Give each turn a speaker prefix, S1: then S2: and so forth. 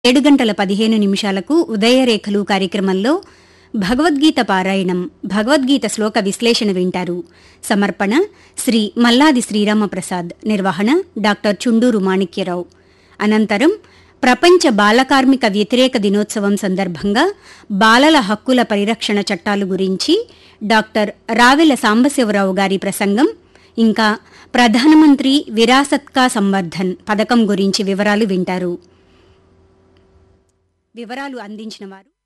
S1: ఏడు గంటల పదిహేను నిమిషాలకు ఉదయరేఖలు కార్యక్రమంలో భగవద్గీత పారాయణం భగవద్గీత శ్లోక విశ్లేషణ వింటారు సమర్పణ శ్రీ మల్లాది శ్రీరామప్రసాద్ నిర్వహణ డాక్టర్ చుండూరు మాణిక్యరావు అనంతరం ప్రపంచ బాలకార్మిక వ్యతిరేక దినోత్సవం సందర్భంగా బాలల హక్కుల పరిరక్షణ చట్టాలు గురించి డాక్టర్ రావెల సాంబశివరావు గారి ప్రసంగం ఇంకా ప్రధానమంత్రి విరాసత్ కా సంవర్ధన్ పథకం గురించి వివరాలు వింటారు వివరాలు అందించిన వారు